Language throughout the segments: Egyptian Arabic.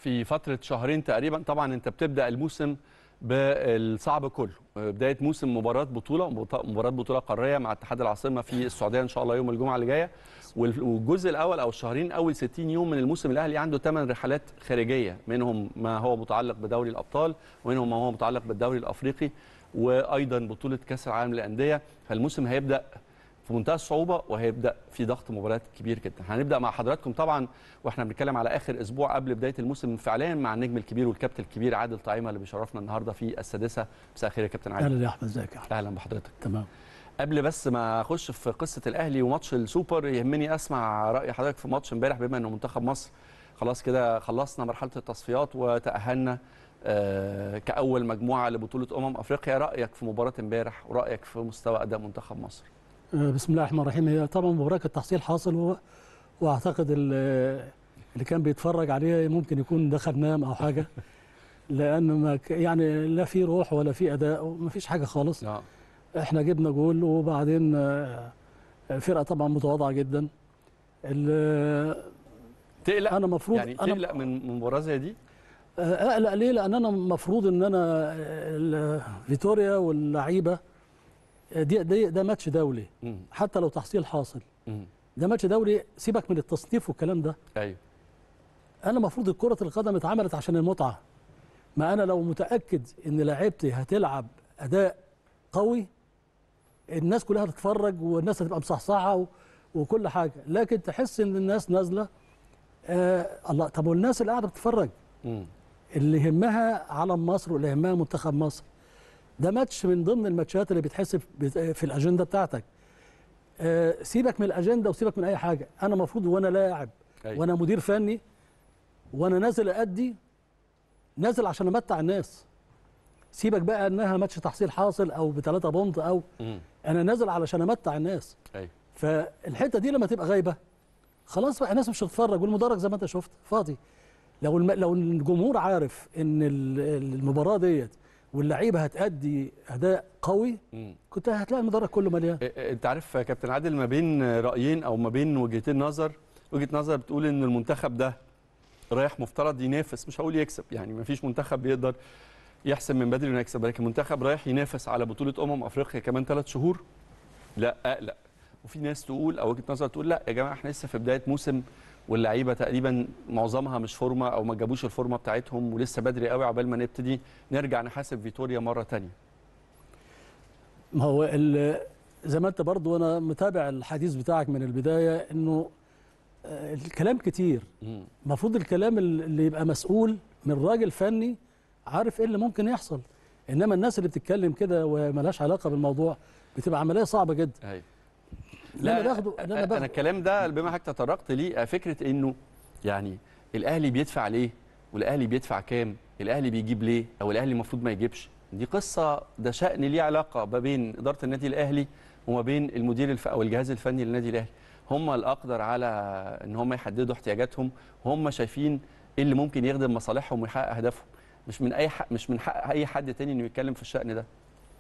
في فتره شهرين تقريبا طبعا انت بتبدا الموسم بالصعب كله بدايه موسم مباراه بطوله مباراه بطوله قاريه مع اتحاد العاصمه في السعوديه ان شاء الله يوم الجمعه اللي جايه والجزء الاول او الشهرين اول 60 يوم من الموسم الاهلي عنده 8 رحلات خارجيه منهم ما هو متعلق بدوري الابطال ومنهم ما هو متعلق بالدوري الافريقي وايضا بطوله كاس العالم للانديه فالموسم هيبدا في منتهى الصعوبه وهيبدا في ضغط مباريات كبير جدا هنبدا مع حضراتكم طبعا واحنا بنتكلم على اخر اسبوع قبل بدايه الموسم فعليا مع النجم الكبير والكابتن الكبير عادل طعيمه اللي بيشرفنا النهارده في السادسه مساء الخير يا كابتن عادل اهلا يا احمد ازيك يا احمد اهلا بحضرتك تمام قبل بس ما اخش في قصه الاهلي وماتش السوبر يهمني اسمع راي حضرتك في ماتش امبارح بما انه منتخب مصر خلاص كده خلصنا مرحله التصفيات وتاهلنا آه كاول مجموعه لبطوله امم افريقيا رايك في مباراه امبارح ورايك في مستوى اداء منتخب مصر بسم الله الرحمن الرحيم هي طبعا مباراه كانت تحصيل حاصل و... واعتقد اللي كان بيتفرج عليها ممكن يكون دخل نام او حاجه لان ما ك... يعني لا في روح ولا في اداء وما فيش حاجه خالص لا. احنا جبنا جول وبعدين فرقه طبعا متواضعه جدا تقلق انا المفروض يعني تقلق من مباراه زي دي اقلق ليه لان انا المفروض ان انا فيتوريا واللعيبه دي, دي ده ماتش دولي مم. حتى لو تحصيل حاصل مم. ده ماتش دولي سيبك من التصنيف والكلام ده ايوه انا المفروض كره القدم اتعملت عشان المتعه ما انا لو متاكد ان لعيبتي هتلعب اداء قوي الناس كلها هتتفرج والناس هتبقى مصحصحه و... وكل حاجه لكن تحس ان الناس نازله آه الله طب والناس اللي قاعده بتتفرج مم. اللي يهمها علم مصر واللي يهمها منتخب مصر ده ماتش من ضمن الماتشات اللي بتحسب في الاجنده بتاعتك آه سيبك من الاجنده وسيبك من اي حاجه انا المفروض وانا لاعب أيوة. وانا مدير فني وانا نازل ادي نازل عشان امتع الناس سيبك بقى انها ماتش تحصيل حاصل او بثلاثه بونت او مم. انا نازل علشان امتع الناس ايوه فالحته دي لما تبقى غايبه خلاص بقى الناس مش هتتفرج والمدرج زي ما انت شفت فاضي لو الم... لو الجمهور عارف ان المباراه ديت واللعيبه هتأدي اداء قوي مم. كنت هتلاقي المدرج كله مليان إيه- انت عارف يا كابتن عادل ما بين رايين او ما بين وجهتين نظر وجهه نظر بتقول ان المنتخب ده رايح مفترض ينافس مش هقول يكسب يعني ما فيش منتخب بيقدر يحسم من بدري انه يكسب لكن منتخب رايح ينافس على بطوله امم افريقيا كمان ثلاث شهور لا اقلق وفي ناس تقول او وجهه نظر تقول لا يا جماعه احنا لسه في بدايه موسم واللعيبه تقريبا معظمها مش فورمه او ما جابوش الفورمه بتاعتهم ولسه بدري قوي عقبال ما نبتدي نرجع نحاسب فيتوريا مره ثانيه ما هو ال- زي ما انت برضو وانا متابع الحديث بتاعك من البدايه انه آه، الكلام كتير المفروض الكلام اللي يبقى مسؤول من راجل فني عارف ايه اللي ممكن يحصل انما الناس اللي بتتكلم كده وملهاش علاقه بالموضوع بتبقى عمليه صعبه جدا ايوه اللي انا باخده اللي انا انا باخده الكلام ده بما حضرتك تطرقت ليه فكره انه يعني الاهلي بيدفع ليه والاهلي بيدفع كام الاهلي بيجيب ليه او الاهلي المفروض ما يجيبش دي قصه ده شان ليه علاقه ما بين اداره النادي الاهلي وما بين المدير الف... او الجهاز الفني للنادي الاهلي هم الاقدر على ان هم يحددوا احتياجاتهم وهم شايفين ايه اللي ممكن يخدم مصالحهم ويحقق اهدافهم مش من اي حق مش من حق اي حد تاني انه يتكلم في الشان ده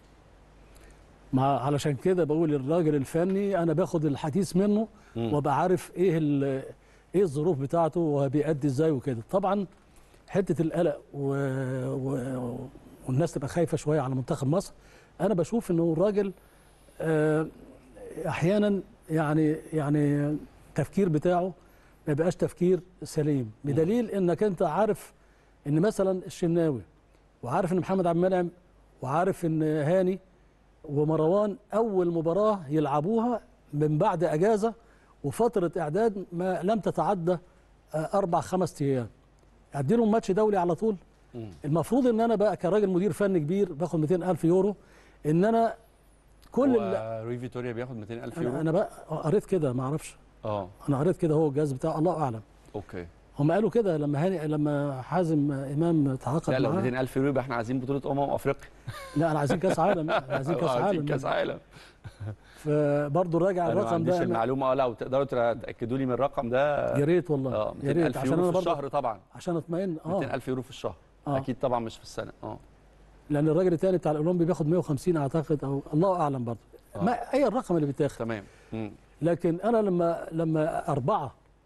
مع علشان كده بقول الراجل الفني انا باخد الحديث منه مم. وابقى عارف ايه ال- ايه الظروف بتاعته وبيأدي ازاي وكده طبعا حته القلق و... و... والناس تبقى خايفه شويه على منتخب مصر انا بشوف انه الراجل آه، احيانا يعني يعني التفكير بتاعه ما بيبقاش تفكير سليم بدليل انك انت عارف ان مثلا الشناوي وعارف ان محمد عبد المنعم وعارف ان هاني ومروان اول مباراه يلعبوها من بعد اجازه وفتره اعداد ما لم تتعدى آه، اربع خمس ايام ادي لهم ماتش دولي على طول مم. المفروض ان انا بقى كراجل مدير فني كبير باخد 200 الف يورو ان انا كل ال- هو روي فيتوريا بياخد 200000 انا, يورو أنا بقى قريت كده ما اعرفش اه انا قريت كده هو الجهاز بتاعه الله اعلم اوكي هم قالوا كده لما هاني لما حازم امام تعاقد لا لو معاه 200000 يورو يبقى احنا عايزين بطوله امم افريقيا لا انا عايزين كاس عالم احنا عايزين كاس عايزين عالم كاس عالم فبرضه راجع انا ما الرقم عنديش ده المعلومه اه لو تقدروا تاكدوا لي من الرقم ده يا ريت والله اه يا ريت 200000 عشان يورو انا في برضه الشهر طبعا عشان اطمئن اه 200000 يورو في الشهر آه. اكيد طبعا مش في السنه اه لان الراجل الثاني بتاع الاولمبي بياخد 150 اعتقد او الله اعلم برضه آه. ما اي الرقم اللي بيتاخد تمام مم. لكن انا لما لما اربعه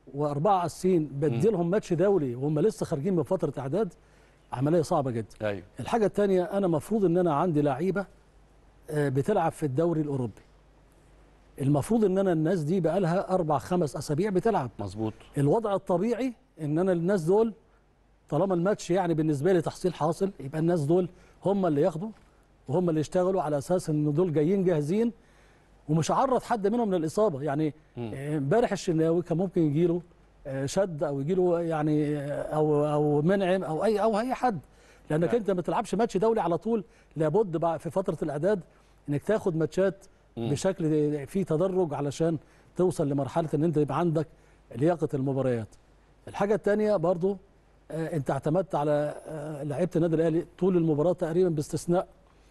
واربعه اساسيين بديلهم ماتش دولي وهم لسه خارجين من فتره اعداد عمليه صعبه جدا ايوه الحاجه الثانيه انا مفروض ان انا عندي لعيبه آه، بتلعب في الدوري الاوروبي المفروض ان انا الناس دي بقى لها اربع خمس اسابيع بتلعب مظبوط الوضع الطبيعي ان انا الناس دول طالما الماتش يعني بالنسبه لي تحصيل حاصل يبقى الناس دول هم اللي ياخدوا وهم اللي يشتغلوا على اساس ان دول جايين جاهزين ومش هعرض حد منهم للاصابه يعني مم. آه، امبارح الشناوي كان ممكن يجي له شد او يجي له يعني آه، او او منعم او اي او اي حد لانك نعم. انت ما تلعبش ماتش دولي على طول لابد بقى في فتره الاعداد انك تاخد ماتشات مم. بشكل فيه تدرج علشان توصل لمرحله ان انت يبقى عندك لياقه المباريات. الحاجه الثانيه برضو آه، انت اعتمدت على آه، لعيبه النادي الاهلي طول المباراه تقريبا باستثناء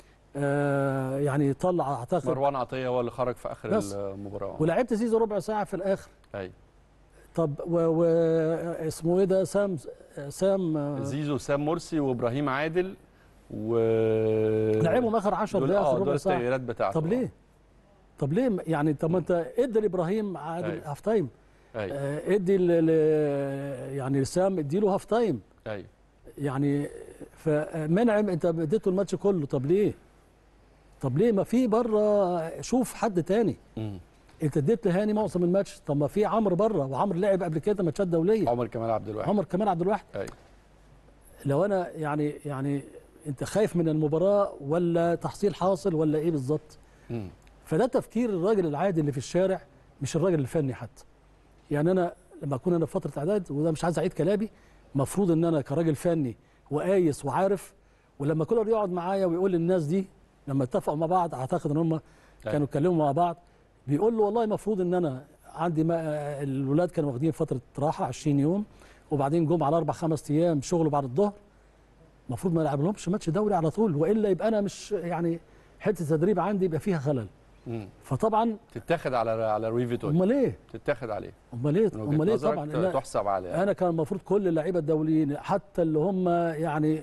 آه، يعني طلع اعتقد مروان عطيه هو اللي خرج في اخر بس. المباراه ولعبت زيزو ربع ساعه في الاخر ايوه طب و, و اسمه ايه ده سام سام آه، زيزو سام مرسي وابراهيم عادل و لعبهم اخر 10 دول دقائق اه في دول ربع ساعه التغييرات بتاعته طب ليه؟ طب ليه يعني طب ما انت ادي لابراهيم عادل أيوة. هاف تايم ايوه آه، ادي ل- ل- يعني لسام ادي له هاف تايم ايوه يعني فمنعم انت اديته الماتش كله طب ليه؟ طب ليه ما في بره شوف حد تاني مم. انت اديت لهاني معظم الماتش طب ما في عمرو بره وعمرو لعب قبل كده ماتشات دوليه عمر كمال عبد الواحد عمر كمال عبد الواحد ايوه لو انا يعني يعني انت خايف من المباراه ولا تحصيل حاصل ولا ايه بالظبط؟ مم. فده تفكير الراجل العادي اللي في الشارع مش الراجل الفني حتى يعني انا لما اكون انا في فتره اعداد وده مش عايز اعيد كلامي المفروض ان انا كراجل فني وقايس وعارف ولما كولر يقعد معايا ويقول للناس دي لما اتفقوا مع بعض اعتقد ان هم كانوا اتكلموا مع بعض بيقول له والله المفروض ان انا عندي ما الولاد كانوا واخدين فتره راحه 20 يوم وبعدين جم على اربع خمس ايام شغل بعد الظهر المفروض ما يلعب لهمش ماتش دوري على طول والا يبقى انا مش يعني حته تدريب عندي يبقى فيها خلل مم. فطبعا تتاخد على على روي فيتوري امال ايه تتاخد عليه امال ايه من وجهة امال ايه نظرك طبعا ت- أنا, تحسب عليه انا كان المفروض كل اللعيبه الدوليين حتى اللي هم يعني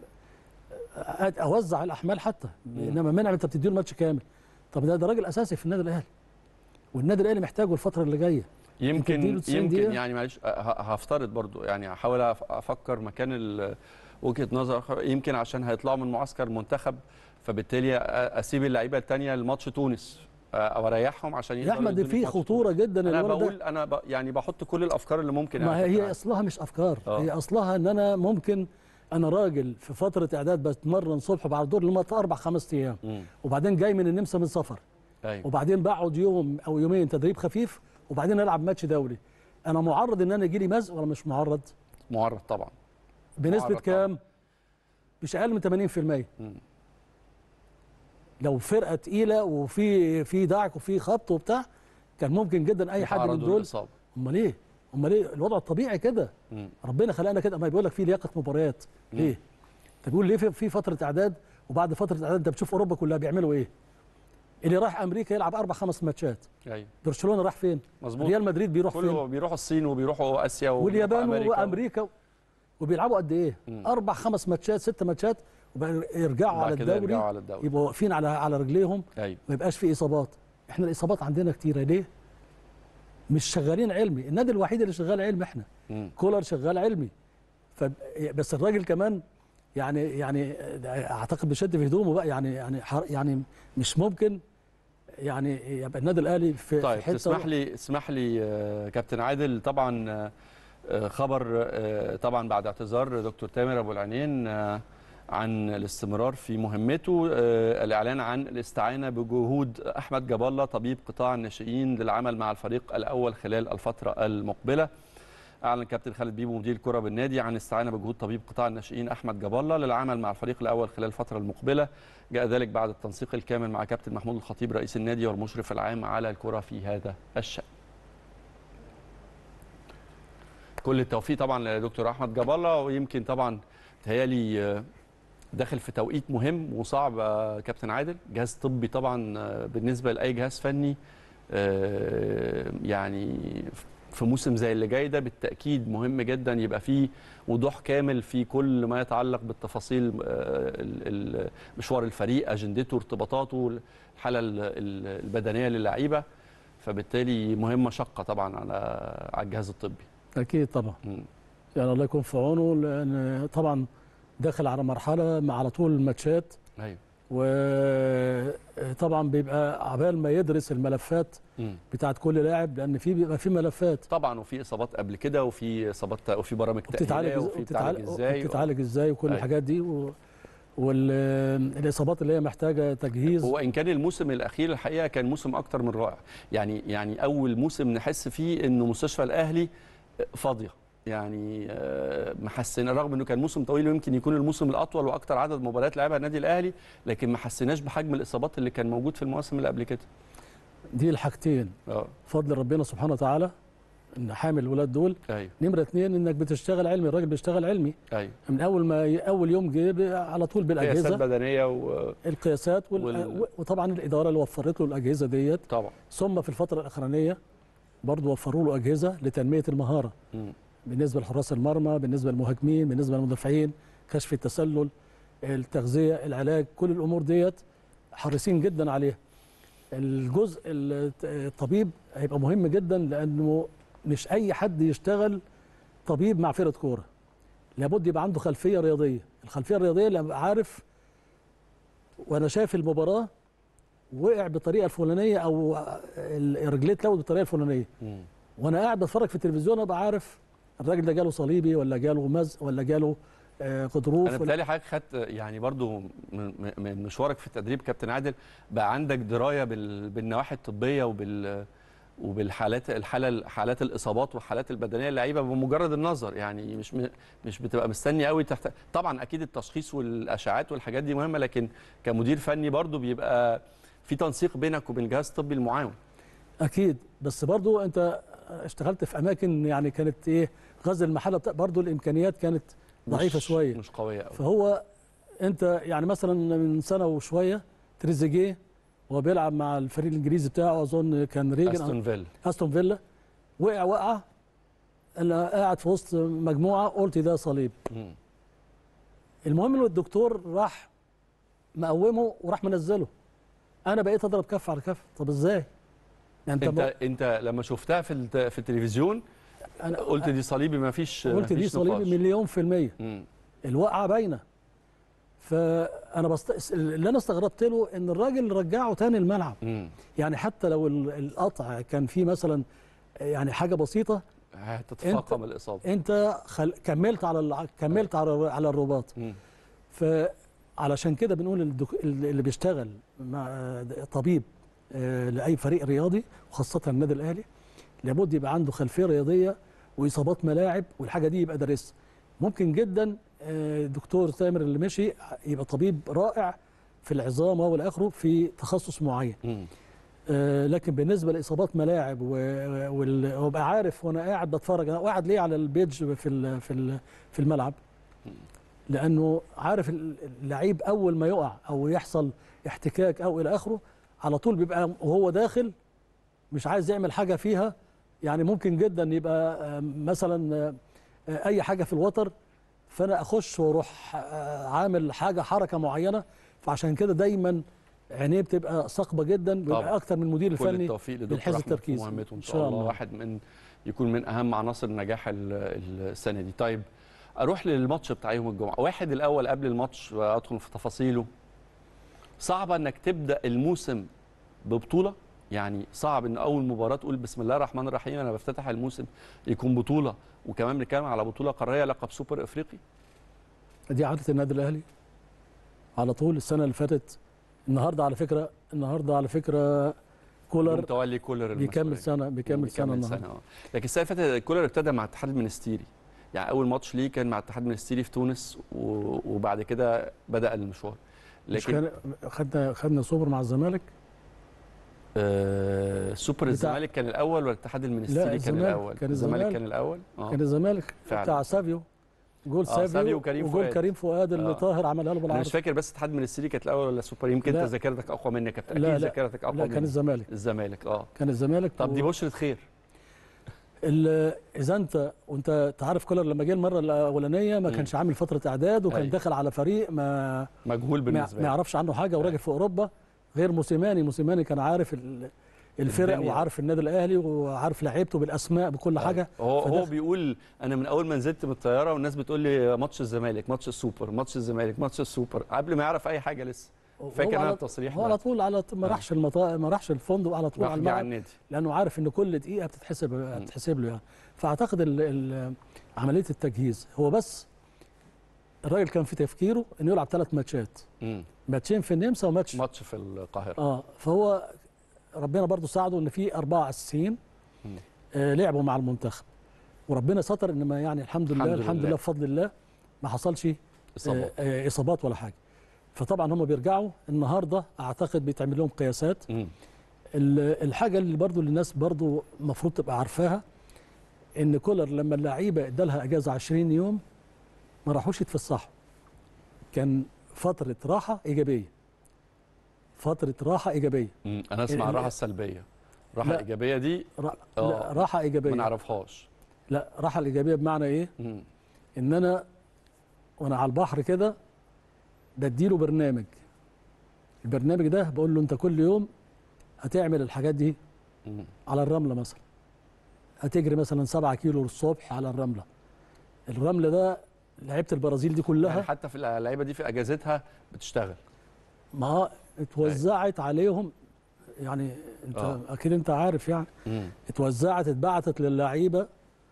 أ- اوزع الاحمال حتى انما منعم انت بتديله الماتش كامل طب ده ده راجل اساسي في النادي الاهلي والنادي الاهلي محتاجه الفتره اللي جايه يمكن تديله 90 يمكن دقيقة؟ يعني معلش أ- ه- هفترض برضو يعني هحاول أف- افكر مكان ال- وجهه نظر آخر. يمكن عشان هيطلعوا من معسكر المنتخب فبالتالي أ- اسيب اللعيبه الثانيه لماتش تونس أ- او اريحهم عشان يا يقدروا احمد يدوني في في ماتش خطوره جدا انا الولد ده بقول انا ب... يعني بحط كل الافكار اللي ممكن ما أعمل. هي اصلها مش افكار آه. هي اصلها ان انا ممكن انا راجل في فتره اعداد بتمرن صبح بعد الظهر لما اربع خمس ايام مم. وبعدين جاي من النمسا من سفر ايوه وبعدين بقعد يوم او يومين تدريب خفيف وبعدين العب ماتش دولي انا معرض ان انا يجي لي مزق ولا مش معرض معرض طبعا بنسبه معرض كام مش اقل من 80% مم. لو فرقه تقيله وفي في دعك وفي خبط وبتاع كان ممكن جدا اي حد من يتعرضوا دول للإصابة. امال ايه امال ايه الوضع الطبيعي كده مم. ربنا خلقنا كده ما بيقول لك في لياقه مباريات ليه انت بيقول ليه في- في فتره اعداد وبعد فتره اعداد انت بتشوف اوروبا كلها بيعملوا ايه اللي راح امريكا يلعب اربع خمس ماتشات ايوه برشلونه راح فين مظبوط ريال مدريد بيروح فين كله بيروحوا الصين وبيروحوا اسيا وبيروحوا واليابان أمريكا. وامريكا وبيلعبوا قد ايه مم. اربع خمس ماتشات ست ماتشات ويرجعوا وبعد على كده يرجعوا الدوري على الدوري يبقوا واقفين على على رجليهم ايوه ما يبقاش في اصابات احنا الاصابات عندنا كتيره ليه مش شغالين علمي النادي الوحيد اللي شغال علمي احنا مم. كولر شغال علمي ف بس الراجل كمان يعني يعني اعتقد بيشد في هدومه بقى يعني يعني حر- يعني مش ممكن يعني يبقى النادي الاهلي في طيب في حته تسمح لي اسمح لي آه، كابتن عادل طبعا آه، آه، خبر آه، طبعا بعد اعتذار دكتور تامر ابو العينين آه، عن الاستمرار في مهمته آه، الاعلان عن الاستعانه بجهود احمد جاب الله طبيب قطاع الناشئين للعمل مع الفريق الاول خلال الفتره المقبله اعلن كابتن خالد بيبو مدير الكره بالنادي عن الاستعانه بجهود طبيب قطاع الناشئين احمد جاب الله للعمل مع الفريق الاول خلال الفتره المقبله جاء ذلك بعد التنسيق الكامل مع كابتن محمود الخطيب رئيس النادي والمشرف العام على الكره في هذا الشان كل التوفيق طبعا لدكتور احمد جاب الله ويمكن طبعا تهيالي آه، داخل في توقيت مهم وصعب آه، كابتن عادل جهاز طبي طبعا آه، بالنسبه لاي جهاز فني آه، يعني في موسم زي اللي جاي ده بالتاكيد مهم جدا يبقى فيه وضوح كامل في كل ما يتعلق بالتفاصيل آه، ال- ال- مشوار الفريق اجندته ارتباطاته الحاله ال- ال- البدنيه للعيبه فبالتالي مهمه شاقه طبعا على على الجهاز الطبي اكيد طبعا مم. يعني الله يكون في عونه لان طبعا داخل على مرحله مع على طول ماتشات ايوه وطبعا بيبقى عبال ما يدرس الملفات مم. بتاعت كل لاعب لان في بيبقى في ملفات طبعا وفي اصابات قبل كده وفي اصابات وفي برامج وبتتعالج تاهيليه إز- وفي بتتعالج ازاي وبتتعالج ازاي وكل أيوة. الحاجات دي و... والاصابات اللي هي محتاجه تجهيز هو ان كان الموسم الاخير الحقيقه كان موسم اكتر من رائع يعني يعني اول موسم نحس فيه انه مستشفى الاهلي فاضيه يعني آه، محسنا رغم انه كان موسم طويل ويمكن يكون الموسم الاطول واكتر عدد مباريات لعبها النادي الاهلي لكن ما حسيناش بحجم الاصابات اللي كان موجود في المواسم اللي قبل كده دي الحاجتين اه فضل ربنا سبحانه وتعالى ان حامل الولاد دول ايوه نمره اثنين انك بتشتغل علمي الراجل بيشتغل علمي ايوه من اول ما ي... اول يوم جه ب- على طول قياسات بالاجهزه بدنيه وطبعا القياسات وال... وال- وطبعا الاداره اللي وفرت له الاجهزه ديت ثم في الفتره الاخرانيه برضه وفروا له اجهزه لتنميه المهاره مم. بالنسبه لحراس المرمى بالنسبه للمهاجمين بالنسبه للمدافعين كشف التسلل التغذيه العلاج كل الامور ديت حريصين جدا عليها الجزء الت- الطبيب هيبقى مهم جدا لانه مش اي حد يشتغل طبيب مع فرقه كوره لابد يبقى عنده خلفيه رياضيه الخلفيه الرياضيه اللي أبقى عارف وانا شايف المباراه وقع بالطريقه الفلانيه او ال- رجليه اتلوت بالطريقه الفلانيه مم. وانا قاعد بتفرج في التلفزيون ابقى عارف الراجل ده جاله صليبي ولا جاله مزق ولا جاله آه، غضروف انا ولا بتهيألي حضرتك خدت يعني برضو من من مشوارك في التدريب كابتن عادل بقى عندك درايه بال- بالنواحي الطبيه وبال وبالحالات الحاله حالات الاصابات والحالات البدنيه اللعيبه بمجرد النظر يعني مش م- مش بتبقى مستني قوي تحت طبعا اكيد التشخيص والاشعاعات والحاجات دي مهمه لكن كمدير فني برضو بيبقى في تنسيق بينك وبين الجهاز الطبي المعاون اكيد بس برضو انت اشتغلت في اماكن يعني كانت ايه غزل المحله بتاع برضو الامكانيات كانت ضعيفه مش- شويه مش قويه قوي فهو انت يعني مثلا من سنه وشويه تريزيجيه وهو بيلعب مع الفريق الانجليزي بتاعه اظن كان ريجن استون فيل استون فيلا وقع وقعه انا قاعد في وسط مجموعه قلت ده صليب مم. المهم ان الدكتور راح مقومه وراح منزله انا بقيت اضرب كف على كف طب ازاي يعني انت انت انت لما شفتها في الت- في التلفزيون انا قلت دي صليبي ما فيش قلت دي صليبي مليون في الميه مليون الوقعه باينه فانا بست... اللي انا استغربت له ان الراجل رجعه تاني الملعب يعني حتى لو ال- القطع كان فيه مثلا يعني حاجه بسيطه هتتفاقم الاصابه انت خل... كملت على ال... كملت على على الرباط مم. فعلشان كده بنقول الدك... اللي بيشتغل مع طبيب آه، لاي فريق رياضي وخاصه النادي الاهلي لابد يبقى عنده خلفيه رياضيه واصابات ملاعب والحاجه دي يبقى دارسها ممكن جدا آه، دكتور تامر اللي مشي يبقى طبيب رائع في العظام والى اخره في تخصص معين مم. آه، لكن بالنسبه لاصابات ملاعب و- وال- وابقى عارف وانا قاعد بتفرج انا قاعد ليه على البيج في ال- في ال- في الملعب لانه عارف ال- اللعيب اول ما يقع او يحصل احتكاك او الى اخره على طول بيبقى وهو داخل مش عايز يعمل حاجه فيها يعني ممكن جدا يبقى آه، مثلا آه، آه، اي حاجه في الوتر فانا اخش واروح آه، عامل حاجه حركه معينه فعشان كده دايما عينيه بتبقى ثاقبه جدا طبعا. بيبقى اكتر من المدير كل الفني التوفيق من لدكتور حيث احمد في التركيز. مهمته ان إن شاء شاء الله الله. واحد من يكون من اهم عناصر نجاح ال- السنه دي طيب اروح للماتش بتاع يوم الجمعه واحد الاول قبل الماتش وادخل في تفاصيله صعبه انك تبدا الموسم ببطوله يعني صعب ان اول مباراه تقول بسم الله الرحمن الرحيم انا بفتتح الموسم يكون بطوله وكمان بنتكلم على بطوله قاريه لقب سوبر افريقي دي عاده النادي الاهلي على طول السنه اللي فاتت النهارده على فكره النهارده على فكره كولر متولي كولر بيكمل المسؤولية. سنه بيكمل سنه النهارده اه لكن السنه اللي فاتت كولر ابتدى مع الاتحاد المنستيري يعني اول ماتش ليه كان مع الاتحاد المنستيري في تونس و- وبعد كده بدا المشوار مش لكن كان خدنا خدنا سوبر مع الزمالك آه سوبر بتاع- الزمالك كان الاول ولا الاتحاد المنستيري كان الزمالك. الاول كان الزمالك الزمالك. كان الاول اه كان الزمالك فعلا. بتاع سافيو جول آه، سافيو سافيو وكريم وجول فؤاد. كريم فؤاد اللي آه. طاهر عملها له انا بالعرض مش فاكر بس الاتحاد المنستيري كانت الاول ولا سوبر يمكن لا. انت ذاكرتك اقوى مني يا كابتن لا، اكيد لا. ذاكرتك اقوى لا كان مني الزمالك الزمالك اه كان الزمالك طب دي و- بشرة خير ال- اذا انت وانت تعرف كولر لما جه المره الاولانيه ما مم. كانش عامل فتره اعداد وكان أيوة. داخل على فريق ما مجهول ما بالنسبه ما لي يعرفش عنه حاجه وراجل في اوروبا غير موسيماني موسيماني كان عارف ال- الفرق الدنيا. وعارف النادي الاهلي وعارف لعيبته بالاسماء بكل حاجه هو فده- هو بيقول انا من اول ما نزلت من الطياره والناس بتقول لي ماتش الزمالك ماتش السوبر ماتش الزمالك ماتش السوبر قبل ما يعرف اي حاجه لسه فاكر هو انا على- التصريح هو ده. على طول على ما آه. راحش المطا... ما راحش الفندق على طول راح على جه على الملعب النادي لانه عارف ان كل دقيقه بتتحسب بتتحسب له يعني فاعتقد ال... ال... عمليه التجهيز هو بس الراجل كان في تفكيره انه يلعب ثلاث ماتشات مم. ماتشين في النمسا وماتش ماتش في القاهره اه فهو ربنا برضو ساعده ان في اربعه اساسيين مم. آه لعبوا مع المنتخب وربنا ستر ان ما يعني الحمد لله الحمد الحمد لله. لله بفضل الله ما حصلش اصابات آه آه اصابات ولا حاجه فطبعا هم بيرجعوا النهارده اعتقد بيتعمل لهم قياسات مم. ال- الحاجه اللي برضو اللي الناس برضو المفروض تبقى عارفاها ان كولر لما اللعيبه ادالها اجازه 20 يوم ما راحوش يتفسحوا كان فتره راحه ايجابيه فتره راحه ايجابيه مم. انا اسمع ال- الراحه السلبيه الراحه لا. الايجابيه دي را... آه. لا راحه ايجابيه ما نعرفهاش لا راحه الايجابيه بمعنى ايه مم. ان انا وانا على البحر كده بديله برنامج البرنامج ده بقول له انت كل يوم هتعمل الحاجات دي مم. على الرمله مثلا هتجري مثلا 7 كيلو الصبح على الرمله الرمله ده لعيبه البرازيل دي يعني كلها حتى في اللعيبه دي في اجازتها بتشتغل ما اتوزعت عليهم يعني انت آه. اكيد انت عارف يعني مم. اتوزعت اتبعتت للعيبه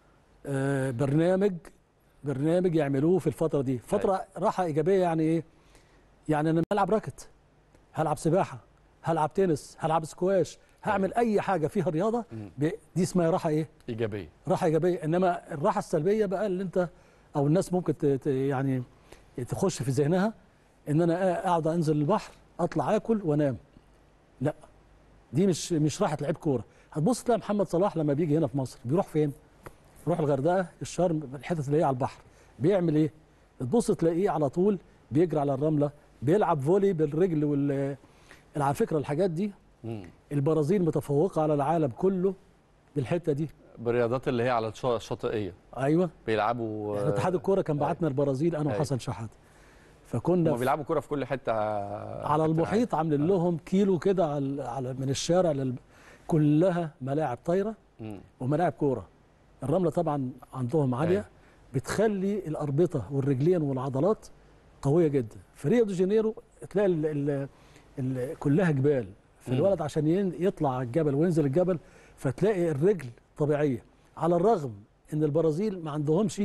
آه، برنامج برنامج يعملوه في الفتره دي فتره راحه ايجابيه يعني ايه يعني انا هلعب راكت هلعب سباحه هلعب تنس هلعب سكواش هعمل اي حاجه فيها رياضه مم. ب- دي اسمها راحه ايه ايجابيه راحه ايجابيه انما الراحه السلبيه بقى اللي انت او الناس ممكن ت- ت- يعني تخش في ذهنها ان انا اقعد انزل البحر اطلع اكل وانام لا دي مش مش راحه لعيب كوره هتبص تلاقي محمد صلاح لما بيجي هنا في مصر بيروح فين يروح الغردقه الشرم الحتت اللي هي على البحر بيعمل ايه تبص تلاقيه على طول بيجري على الرمله بيلعب فولي بالرجل وال على فكره الحاجات دي مم. البرازيل متفوقه على العالم كله بالحته دي بالرياضات اللي هي على الش- الشاطئيه ايوه بيلعبوا احنا اتحاد الكوره كان أيوة. بعتنا البرازيل انا أيوة. وحسن شحاته فكنا هم في- بيلعبوا كوره في كل حته على المحيط عاملين لهم كيلو كده على على من الشارع لل... كلها ملاعب طايره مم. وملاعب كوره الرمله طبعا عندهم عاليه أيوة. بتخلي الاربطه والرجلين والعضلات قويه جدا في ريو دي جانيرو تلاقي ال... ال... ال... كلها جبال مم. فالولد عشان ين- يطلع على الجبل وينزل الجبل فتلاقي الرجل طبيعيه على الرغم ان البرازيل ما عندهمش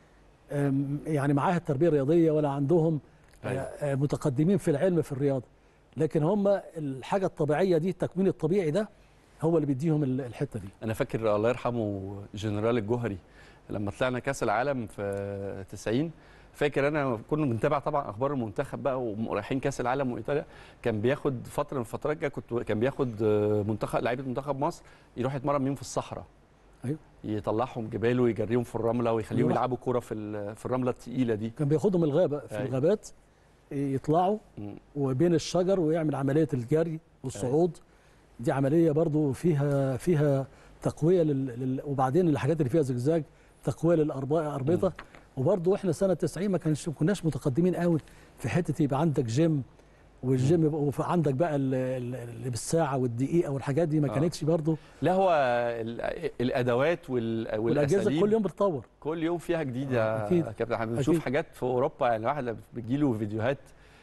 أم، يعني معاها التربيه الرياضيه ولا عندهم أيوة. آه، متقدمين في العلم في الرياضه لكن هم الحاجه الطبيعيه دي التكوين الطبيعي ده هو اللي بيديهم ال- الحته دي انا فاكر الله يرحمه جنرال الجوهري لما طلعنا كاس العالم في 90 فاكر انا كنا بنتابع طبعا اخبار المنتخب بقى ورايحين كاس العالم وايطاليا كان بياخد فتره من الفترات كده كنت كان بياخد آه، منتخب لعيبه منتخب مصر يروح يتمرن بيهم في الصحراء أيوة. يطلعهم جبال ويجريهم في الرمله ويخليهم يروح- يلعبوا كوره في ال- في الرمله الثقيله دي كان بياخدهم الغابه في أيوة. الغابات يطلعوا مم. وبين الشجر ويعمل عمليه الجري والصعود دي عمليه برضو فيها فيها تقويه لل... لل... وبعدين الحاجات اللي فيها زجزاج تقويه للاربطه وبرضو احنا سنه 90 ما كانش ما كناش متقدمين قوي في حته يبقى عندك جيم والجيم يبقى وعندك بقى ال- ال- اللي بالساعه والدقيقه والحاجات دي ما آه. كانتش برضو لا هو ال- الادوات وال- والاجهزه والاساليب كل يوم بتطور كل يوم فيها جديد يا أكيد. كابتن احنا بنشوف أكيد. حاجات في اوروبا يعني الواحد لما بتجيله فيديوهات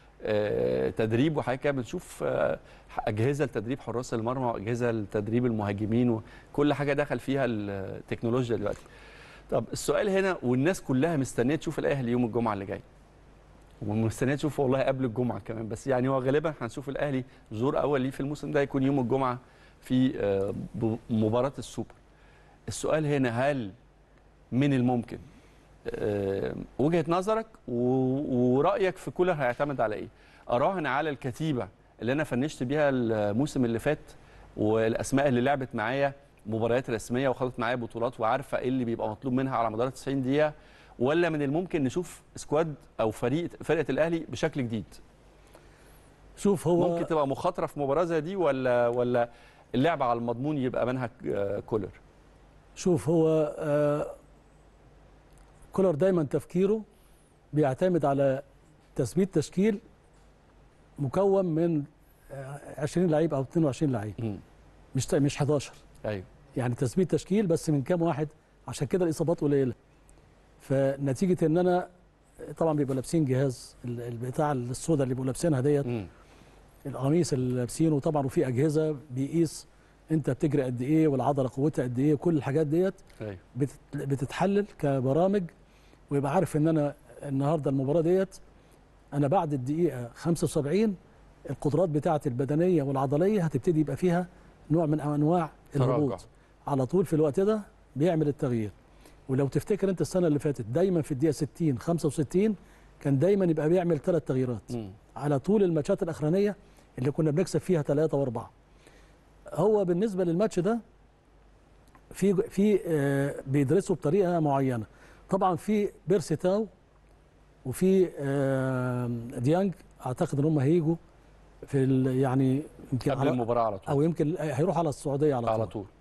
آه، تدريب وحاجات كده بنشوف آه، اجهزه لتدريب حراس المرمى واجهزه لتدريب المهاجمين وكل حاجه دخل فيها التكنولوجيا دلوقتي. طب السؤال هنا والناس كلها مستنيه تشوف الاهلي يوم الجمعه اللي جاي. ومستنيه تشوف والله قبل الجمعه كمان بس يعني هو غالبا هنشوف الاهلي ظهور اول ليه في الموسم ده يكون يوم الجمعه في آه، ب- مباراه السوبر. السؤال هنا هل من الممكن آه، وجهه نظرك و- ورايك في كولر هيعتمد على ايه؟ اراهن على الكتيبه اللي انا فنشت بيها الموسم اللي فات والاسماء اللي لعبت معايا مباريات رسميه وخدت معايا بطولات وعارفه ايه اللي بيبقى مطلوب منها على مدار 90 دقيقه ولا من الممكن نشوف سكواد او فريق فرقه الاهلي بشكل جديد؟ شوف هو ممكن تبقى مخاطره في مباراه زي دي ولا ولا اللعب على المضمون يبقى منهج آه، كولر؟ شوف هو آه كولر دايما تفكيره بيعتمد على تثبيت تشكيل مكون من آه 20 لعيب او 22 لعيب مم. مش مش 11 ايوه يعني تثبيت تشكيل بس من كام واحد عشان كده الاصابات قليله فنتيجه ان انا طبعا بيبقوا لابسين جهاز ال- ال- بتاع السودا اللي بيبقوا لابسينها ديت مم. القميص اللي لابسينه طبعا وفي اجهزه بيقيس انت بتجري قد ايه والعضله قوتها قد ايه كل الحاجات ديت ايوه بتت- بتتحلل كبرامج ويبقى عارف ان انا النهارده المباراه ديت انا بعد الدقيقه 75 القدرات بتاعتي البدنيه والعضليه هتبتدي يبقى فيها نوع من انواع تراجع. الهبوط على طول في الوقت ده بيعمل التغيير ولو تفتكر انت السنه اللي فاتت دايما في الدقيقه 60 65 كان دايما يبقى بيعمل ثلاث تغييرات مم. على طول الماتشات الاخرانيه اللي كنا بنكسب فيها ثلاثه واربعه هو بالنسبه للماتش ده في في آه، بيدرسوا بطريقه معينه طبعا في بيرسي تاو وفي آه، ديانج اعتقد ان هم هيجوا في ال- يعني يمكن قبل على المباراه على طول او يمكن هيروحوا على السعوديه على طول, على طول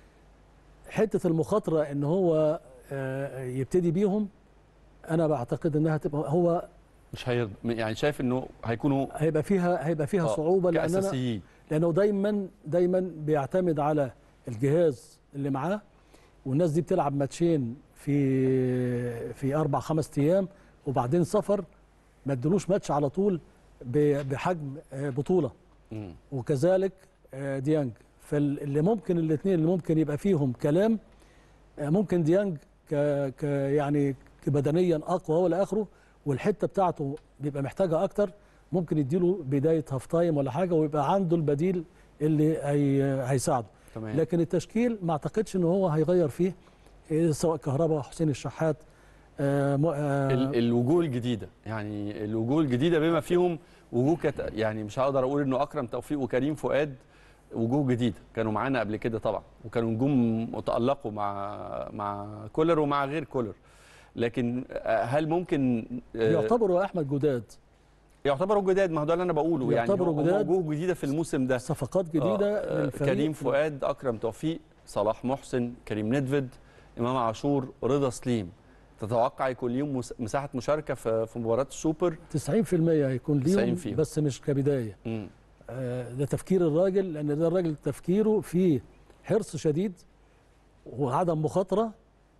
حته المخاطره ان هو آه، يبتدي بيهم انا بعتقد انها تبقى هو مش هي يعني شايف انه هيكونوا هيبقى فيها هيبقى فيها آه، صعوبه لان انا كاساسيين لانه دايما دايما بيعتمد على الجهاز اللي معاه والناس دي بتلعب ماتشين في في اربع خمس ايام وبعدين سفر ما ادلوش ماتش على طول ب- بحجم آه، بطوله مم. وكذلك آه، ديانج فاللي ممكن الاثنين اللي ممكن يبقى فيهم كلام آه، ممكن ديانج ك ك يعني بدنيا اقوى هو لاخره والحته بتاعته بيبقى محتاجها اكتر ممكن يديله بدايه هاف تايم ولا حاجه ويبقى عنده البديل اللي هي هيساعده تمام لكن التشكيل ما اعتقدش ان هو هيغير فيه إيه، سواء كهرباء حسين الشحات آه م- آه ال- الوجوه الجديده يعني الوجوه الجديده بما فيهم وجوه كت... يعني مش هقدر اقول انه اكرم توفيق وكريم فؤاد وجوه جديده كانوا معانا قبل كده طبعا وكانوا نجوم متالقوا مع مع كولر ومع غير كولر لكن آه، هل ممكن آه، يعتبروا احمد جداد يعتبروا جداد ما هو ده اللي انا بقوله يعني يعتبروا هم جداد. وجوه جديده في الموسم ده صفقات جديده آه، آه، للفريق كريم فؤاد اكرم توفيق صلاح محسن كريم ندفد امام عاشور رضا سليم تتوقع يكون ليهم مس- مساحه مشاركه في في مباراه السوبر 90% هيكون 90 ليهم فيهم. بس مش كبدايه مم. آه، ده تفكير الراجل لان ده الراجل تفكيره فيه حرص شديد وعدم مخاطره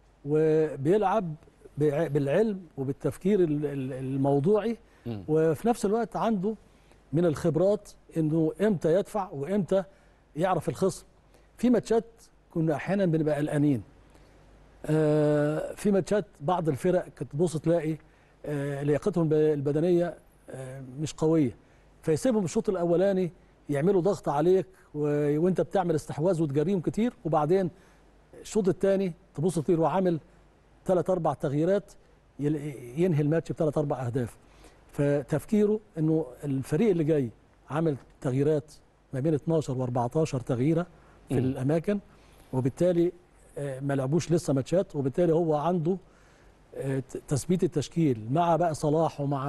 وبيلعب بع- بالعلم وبالتفكير ال- ال- الموضوعي مم. وفي نفس الوقت عنده من الخبرات انه امتى يدفع وامتى يعرف الخصم في ماتشات كنا احيانا بنبقى قلقانين آه، في ماتشات بعض الفرق كنت تبص تلاقي آه، لياقتهم البدنيه آه، مش قويه فيسيبهم الشوط الاولاني يعملوا ضغط عليك و- وانت بتعمل استحواذ وتجريهم كتير وبعدين الشوط الثاني تبص تلاقيه هو عامل ثلاث اربع تغييرات يل- ينهي الماتش بثلاث اربع اهداف فتفكيره انه الفريق اللي جاي عامل تغييرات ما بين 12 و14 تغييره في مم. الاماكن وبالتالي آه، ما لعبوش لسه ماتشات وبالتالي هو عنده آه، ت- تثبيت التشكيل مع بقى صلاح ومع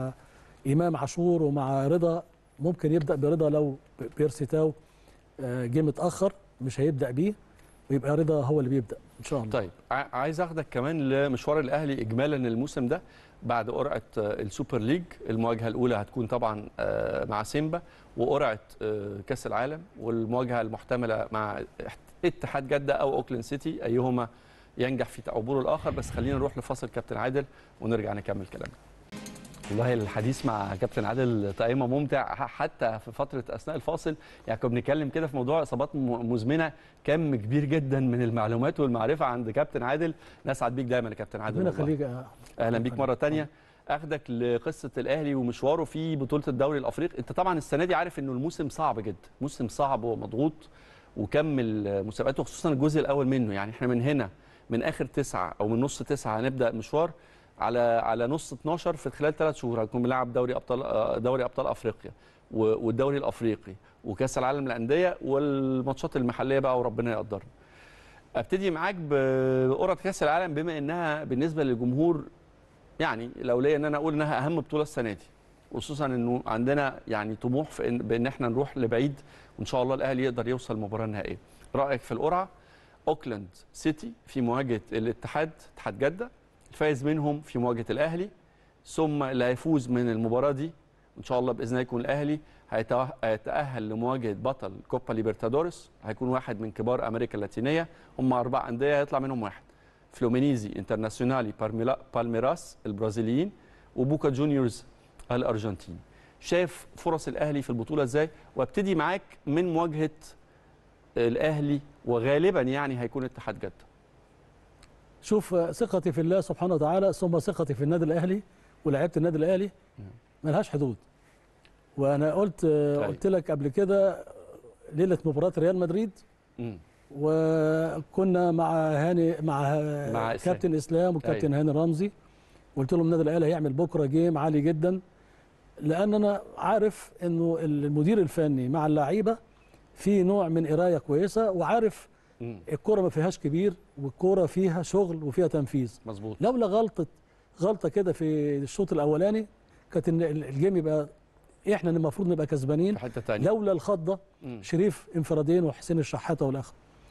امام عاشور ومع رضا ممكن يبدا برضا لو بيرسي تاو آه، جه متاخر مش هيبدا بيه ويبقى رضا هو اللي بيبدا ان شاء الله طيب ع- عايز اخدك كمان لمشوار الاهلي اجمالا الموسم ده بعد قرعه آه، السوبر ليج المواجهه الاولى هتكون طبعا آه، مع سيمبا وقرعه آه، كاس العالم والمواجهه المحتمله مع اتحاد جده او اوكلاند سيتي ايهما ينجح في عبور الاخر بس خلينا نروح لفاصل كابتن عادل ونرجع نكمل كلامنا والله الحديث مع كابتن عادل طائمه ممتع ح- حتى في فتره اثناء الفاصل يعني كنا بنتكلم كده في موضوع اصابات م- مزمنه كم كبير جدا من المعلومات والمعرفه عند كابتن عادل نسعد بيك دايما يا كابتن عادل ربنا والله. يخليك يا اهلا بيك مره تانية اخدك لقصه الاهلي ومشواره في بطوله الدوري الافريقي انت طبعا السنه دي عارف انه الموسم صعب جدا موسم صعب ومضغوط وكمل مسابقاته خصوصا الجزء الاول منه يعني احنا من هنا من اخر تسعة او من نص تسعة هنبدا مشوار على على نص 12 في خلال ثلاث شهور هنكون بنلعب دوري ابطال آه، دوري ابطال افريقيا و- والدوري الافريقي وكاس العالم للانديه والماتشات المحليه بقى وربنا يقدرنا ابتدي معاك بقرعه كاس العالم بما انها بالنسبه للجمهور يعني لو ليا ان انا اقول انها اهم بطوله السنه دي خصوصا انه عندنا يعني طموح في إن بان احنا نروح لبعيد وان شاء الله الاهلي يقدر يوصل المباراه النهائيه رايك في القرعه اوكلاند سيتي في مواجهه الاتحاد اتحاد جده الفائز منهم في مواجهه الاهلي ثم اللي هيفوز من المباراه دي وان شاء الله باذن الله يكون الاهلي هيتوه- هيتاهل لمواجهه بطل كوبا ليبرتادوريس هيكون واحد من كبار امريكا اللاتينيه هم اربع انديه هيطلع منهم واحد فلومينيزي انترناسيونالي بارميلا- بالميراس البرازيليين وبوكا جونيورز الارجنتيني شايف فرص الاهلي في البطوله ازاي وابتدي معاك من مواجهه الاهلي وغالبا يعني هيكون اتحاد جده شوف آه، ثقتي في الله سبحانه وتعالى ثم ثقتي في النادي الاهلي ولاعيبه النادي الاهلي ملهاش حدود وانا قلت آه، أيوة. قلت لك قبل كده ليله مباراه ريال مدريد مم. وكنا مع هاني مع, مع إسلام. كابتن اسلام وكابتن هاني رمزي قلت لهم النادي الاهلي هيعمل بكره جيم عالي جدا لان انا عارف انه المدير الفني مع اللعيبه في نوع من قرايه كويسه وعارف مم. الكوره ما فيهاش كبير والكوره فيها شغل وفيها تنفيذ مظبوط لولا غلطه غلطه كده في الشوط الاولاني كانت إن الجيم يبقى احنا اللي المفروض نبقى كسبانين في حته ثانيه لولا الخضه شريف انفرادين وحسين الشحاته والاخر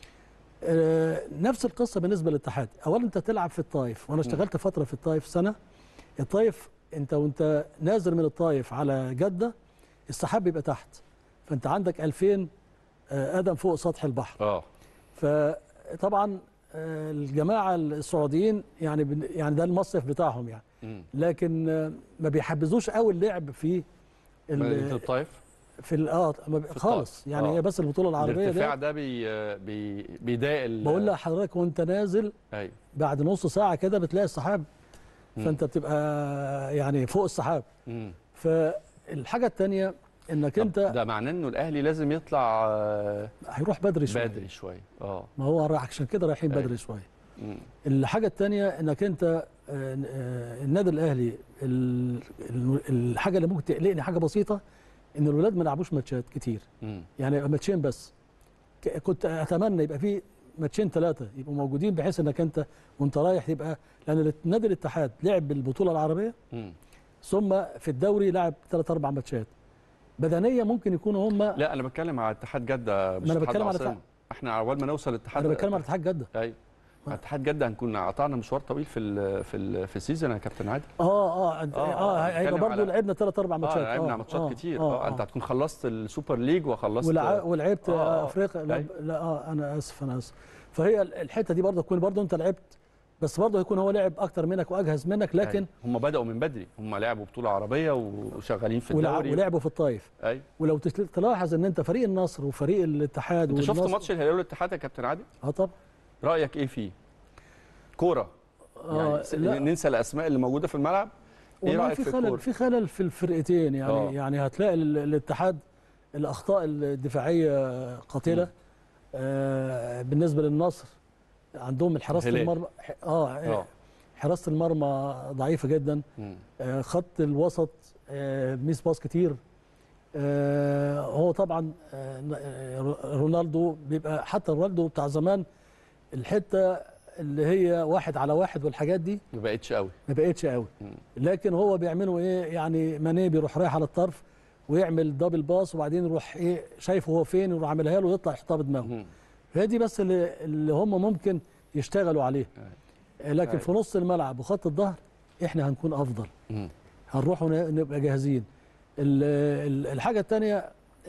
آه نفس القصه بالنسبه للاتحاد اولا انت تلعب في الطايف وانا اشتغلت فتره في الطايف سنه الطايف انت وانت نازل من الطايف على جده السحاب بيبقى تحت فانت عندك 2000 آه، قدم فوق سطح البحر اه فطبعا آه، الجماعه السعوديين يعني بن- يعني ده المصيف بتاعهم يعني مم. لكن آه، ما بيحبذوش قوي اللعب في ال- مدينه الطائف في ال- اه ما بي- في خالص الطائف. يعني آه. هي بس البطوله العربيه الارتفاع دي ده بي بي بيضايق ال- بقول لحضرتك وانت نازل ايوه بعد نص ساعه كده بتلاقي السحاب مم. فانت بتبقى يعني فوق السحاب مم. فالحاجه الثانيه انك طب انت ده معناه انه الاهلي لازم يطلع آه، هيروح بدري شويه بدري شويه اه ما هو راح عشان كده رايحين أيوة. بدري شويه مم. الحاجه الثانيه انك انت آه، آه، النادي الاهلي ال- ال- الحاجه اللي ممكن تقلقني حاجه بسيطه ان الولاد ما لعبوش ماتشات كتير مم. يعني يبقى ماتشين بس ك- كنت اتمنى يبقى في ماتشين ثلاثه يبقوا موجودين بحيث انك انت وانت رايح يبقى لان نادي الاتحاد لعب بالبطوله العربيه مم. ثم في الدوري لعب ثلاث اربع ماتشات بدنيه ممكن يكونوا هم لا انا بتكلم على اتحاد جده مش ما أنا اتحاد بتكلم على العاصمة. احنا اول ما نوصل اتحاد انا بتكلم على اتحاد جده ايوه على اتحاد جده هنكون قطعنا مشوار طويل في ال في ال في السيزون يا كابتن عادل اه اه اه, آه، آه هيبقى بتكلم برضه على- لعبنا ثلاث اربع ماتشات اه لعبنا ماتشات كتير اه, انت هتكون خلصت السوبر ليج وخلصت ولع... ولعبت آه، آه آه. افريقيا لا, أيوة. لا اه انا اسف انا اسف فهي الحته دي برضه تكون برضه انت لعبت بس برضه هيكون هو لعب اكتر منك واجهز منك لكن أيوة. هم بداوا من بدري هم لعبوا بطوله عربيه وشغالين في ولع... الدوري ولعبوا في الطايف ايوه ولو تت- تلاحظ ان انت فريق النصر وفريق الاتحاد انت شفت والنصر- ماتش الهلال والاتحاد يا كابتن عادل اه طبعا رايك ايه فيه كوره آه يعني س- لا ننسى الاسماء اللي موجوده في الملعب ايه والله رايك في في خلل الكوره في خلل في الفرقتين يعني آه. يعني هتلاقي ال- الاتحاد الاخطاء الدفاعيه قاتله مم. آه بالنسبه للنصر عندهم حراسه الهلال. المرمى ح- اه, اه آه حراسه المرمى ضعيفه جدا مم. آه خط الوسط آه ميس باس كتير آه هو طبعا آه آه، رونالدو بيبقى حتى رونالدو بتاع زمان الحته اللي هي واحد على واحد والحاجات دي ما بقتش قوي ما بقتش قوي مم. لكن هو بيعملوا ايه يعني ماني بيروح رايح على الطرف ويعمل دبل باص وبعدين يروح ايه شايفه هو فين يروح عاملها له ويطلع يحطها بدماغه مم. هي دي بس اللي, اللي هم ممكن يشتغلوا عليه آه، لكن أيوة. في نص الملعب وخط الظهر احنا هنكون افضل مم. هنروح ون- نبقى جاهزين ال- ال- الحاجه الثانيه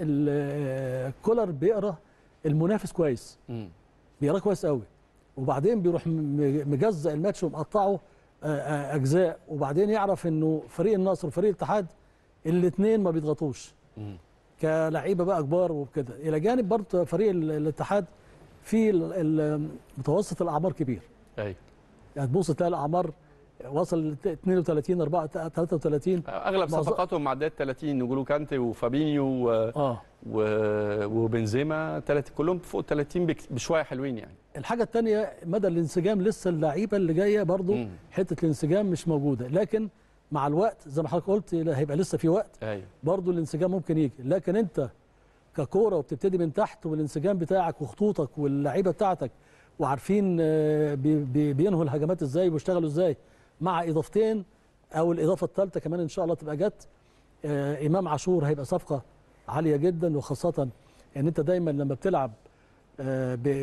كولر بيقرا المنافس كويس مم. بيقراه كويس قوي وبعدين بيروح م- مجزأ الماتش ومقطعه آه، آه، اجزاء وبعدين يعرف انه فريق النصر وفريق الاتحاد الاثنين ما بيضغطوش مم. كلعيبه بقى كبار وكده الى جانب برضه فريق ال- الاتحاد في ال- ال- متوسط الاعمار كبير ايوه يعني تبص تلاقي الاعمار وصل ل 32 4 33 اغلب معظم- صفقاتهم معديه 30 نجولو كانتي وفابينيو و... اه و... وبنزيما تلات كلهم فوق 30 بك... بشويه حلوين يعني الحاجه الثانيه مدى الانسجام لسه اللعيبه اللي جايه برضه مم. حته الانسجام مش موجوده لكن مع الوقت زي ما حضرتك قلت لا، هيبقى لسه في وقت ايوه برضه الانسجام ممكن يجي لكن انت ككوره وبتبتدي من تحت والانسجام بتاعك وخطوطك واللعيبه بتاعتك وعارفين آه، بي- بي- بينهوا الهجمات ازاي وبيشتغلوا ازاي مع اضافتين او الاضافه الثالثه كمان ان شاء الله تبقى جت آه، امام عاشور هيبقى صفقه عاليه جدا وخاصه ان انت دايما لما بتلعب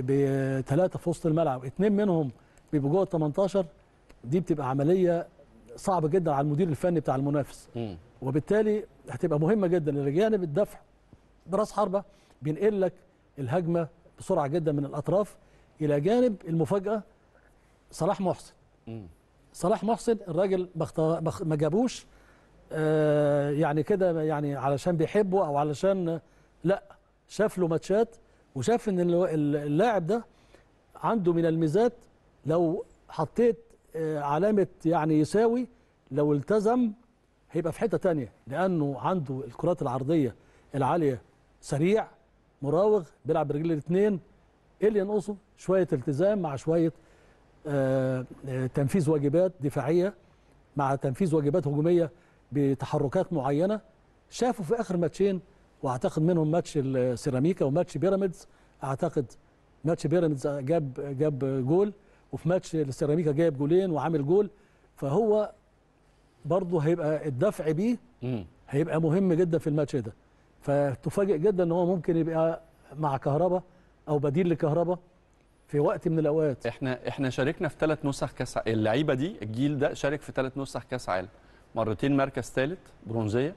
بثلاثه في وسط الملعب اثنين منهم بيبقوا جوه ال 18 دي بتبقى عمليه صعب جدا على المدير الفني بتاع المنافس مم. وبالتالي هتبقى مهمه جدا الى جانب الدفع براس حربه بينقل لك الهجمه بسرعه جدا من الاطراف الى جانب المفاجاه صلاح محسن مم. صلاح محسن الراجل ما اخت- ما اخ- ما جابوش آه، يعني كده يعني علشان بيحبه او علشان لا شاف له ماتشات وشاف ان ال- ال- اللاعب ده عنده من الميزات لو حطيت آه، علامه يعني يساوي لو التزم هيبقى في حته تانية لانه عنده الكرات العرضيه العاليه سريع مراوغ بيلعب برجل الاثنين ايه اللي ينقصه شويه التزام مع شويه آه، آه، تنفيذ واجبات دفاعيه مع تنفيذ واجبات هجوميه بتحركات معينه شافوا في اخر ماتشين واعتقد منهم ماتش السيراميكا وماتش بيراميدز اعتقد ماتش بيراميدز جاب جاب جول وفي ماتش السيراميكا جايب جولين وعامل جول فهو برضه هيبقى الدفع بيه مم. هيبقى مهم جدا في الماتش ده فتفاجئ جدا ان هو ممكن يبقى مع كهربا او بديل لكهربا في وقت من الاوقات احنا احنا شاركنا في ثلاث نسخ كاس ع- اللعيبه دي الجيل ده شارك في ثلاث نسخ كاس عالم مرتين مركز ثالث برونزيه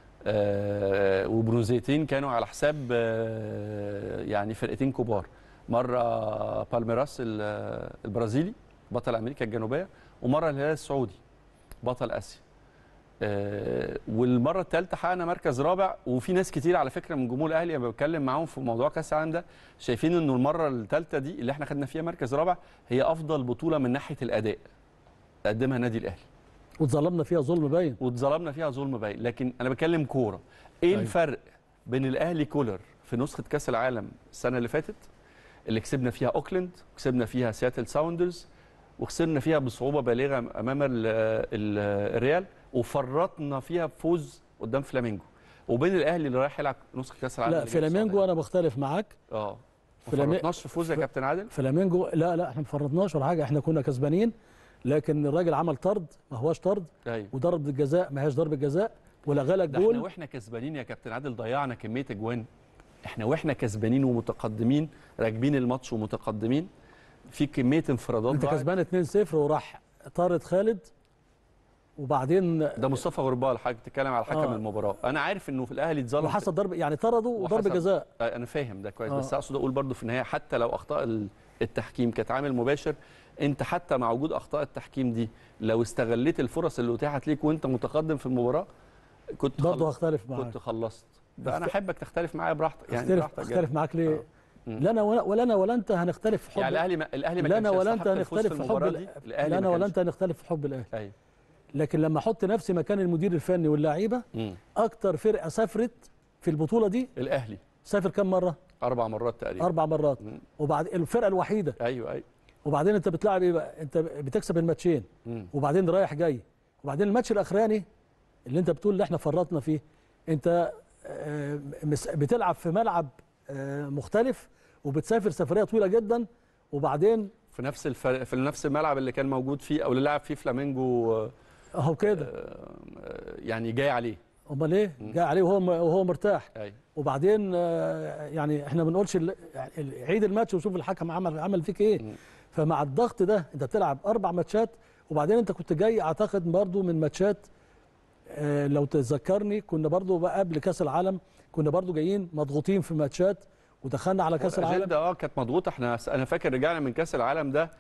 آه وبرونزيتين كانوا على حساب آه يعني فرقتين كبار مره بالميراس ال- البرازيلي بطل امريكا الجنوبيه ومره الهلال السعودي بطل اسيا آه، والمره الثالثه حققنا مركز رابع وفي ناس كتير على فكره من جمهور الاهلي لما بتكلم معاهم في موضوع كاس العالم ده شايفين انه المره الثالثه دي اللي احنا خدنا فيها مركز رابع هي افضل بطوله من ناحيه الاداء قدمها النادي الاهلي واتظلمنا فيها ظلم باين واتظلمنا فيها ظلم باين لكن انا بتكلم كوره ايه أيوة. الفرق بين الاهلي كولر في نسخه كاس العالم السنه اللي فاتت اللي كسبنا فيها اوكلاند وكسبنا فيها سياتل ساوندرز وخسرنا فيها بصعوبه بالغه امام ال- ال- الريال وفرطنا فيها بفوز قدام فلامينجو وبين الاهلي اللي رايح يلعب نسخه كاس العالم لا اللي جاي في فلامينجو السعودية. انا بختلف معاك اه ما فلامي- فرطناش في فوز يا ف- كابتن عادل فلامينجو لا لا احنا ما فرطناش ولا حاجه احنا كنا كسبانين لكن الراجل عمل طرد ما هواش طرد ايوه وضربه الجزاء ما هياش ضربه جزاء ولغى لك ده احنا جول واحنا كسبانين يا كابتن عادل ضيعنا كميه اجوان احنا واحنا كسبانين ومتقدمين راكبين الماتش ومتقدمين في كميه انفرادات انت ضاعت. كسبان 2-0 وراح طارد خالد وبعدين ده مصطفى غربال حضرتك بتتكلم على حكم آه. المباراه انا عارف انه في الاهلي اتظلم وحصل ضرب يعني طردوا وضرب وحصل- جزاء آه، انا فاهم ده كويس آه. بس اقصد اقول برضو في النهايه حتى لو اخطاء ال- التحكيم كانت عامل مباشر انت حتى مع وجود اخطاء التحكيم دي لو استغليت الفرص اللي اتاحت ليك وانت متقدم في المباراه كنت برضه خلص هختلف معاك كنت خلصت ده انا احبك تختلف معايا براحتك يعني اختلف براحتك اختلف معاك ليه آه. مم. لا انا ولا, ولا انا ولا انت هنختلف في حب يعني الاهلي ما الاهلي ما لا كانش انا ولا انت يستحق الفوز هنختلف في حب المباراة ال- دي. الاهلي لا انا ما ولا كانش- انت هنختلف في حب الاهلي ايوه لكن لما احط نفسي مكان المدير الفني واللعيبه مم. اكتر فرقه سافرت في البطوله دي الاهلي سافر كم مره اربع مرات تقريبا اربع مرات مم. وبعد الفرقه الوحيده ايوه ايوه وبعدين انت بتلعب ايه بقى انت بتكسب الماتشين مم. وبعدين رايح جاي وبعدين الماتش الاخراني اللي انت بتقول اللي احنا فرطنا فيه انت آه، مس- بتلعب في ملعب آه، مختلف وبتسافر سفريه طويله جدا وبعدين في نفس الفرق في نفس الملعب اللي كان موجود فيه او اللي لعب فيه فلامينجو آه، اهو كده آه، يعني جاي عليه امال ايه مم. جاي عليه وهو وهو مرتاح ايوه وبعدين آه، يعني احنا ما بنقولش ال- يعني ال- عيد الماتش وشوف الحكم عمل عمل فيك ايه مم. فمع الضغط ده انت بتلعب اربع ماتشات وبعدين انت كنت جاي اعتقد برضو من ماتشات آه، لو تتذكرني كنا برضو بقى قبل كاس العالم كنا برضو جايين مضغوطين في ماتشات ودخلنا على كاس العالم الأجندة اه كانت مضغوطه احنا انا فاكر رجعنا من كاس العالم ده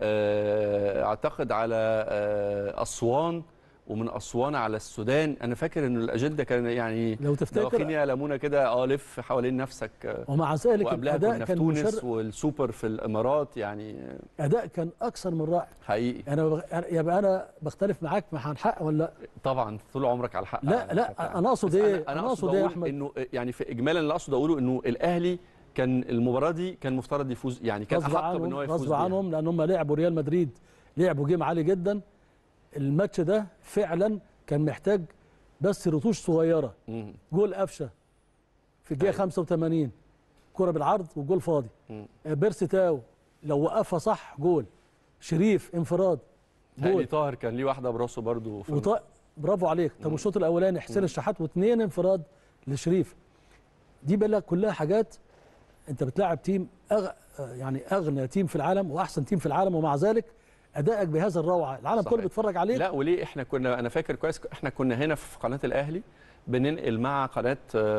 آه، اعتقد على آه، اسوان ومن اسوان على السودان انا فاكر ان الاجنده كان يعني لو تفتكر دواخين يلمونا كده اه لف حوالين نفسك آه، ومع ذلك وقبلها الاداء كنا في كان تونس مشر... والسوبر في الامارات يعني آه، اداء كان اكثر من رائع حقيقي انا بغ... أنا- يبقى انا بختلف معاك ما هنحقق ولا لا طبعا طول عمرك على الحق لا يا كابتن لا انا اقصد بس ايه انا اقصد ايه يا اقول احمد انه يعني في اجمالا اللي اقصد اقوله انه الاهلي كان المباراه دي كان مفترض يفوز يعني كان غصب احق بان هو عنهم يفوز غصب بيها. عنهم لان هم لعبوا ريال مدريد لعبوا جيم عالي جدا الماتش ده فعلا كان محتاج بس رتوش صغيره مم. جول قفشه في الدقيقه أيوة. 85 كره بالعرض والجول فاضي مم. آه، بيرسي تاو لو وقفها صح جول شريف انفراد هاني جول طاهر كان ليه واحده براسه برضو في وط... برافو عليك طب مم. والشوط الاولاني حسين الشحات واثنين انفراد لشريف دي بقى كلها حاجات انت بتلاعب تيم أغ... آه، يعني اغنى تيم في العالم واحسن تيم في العالم ومع ذلك ادائك بهذا الروعه العالم صحيح. كله بيتفرج عليك لا وليه احنا كنا انا فاكر كويس احنا كنا هنا في قناه الاهلي بننقل مع قناه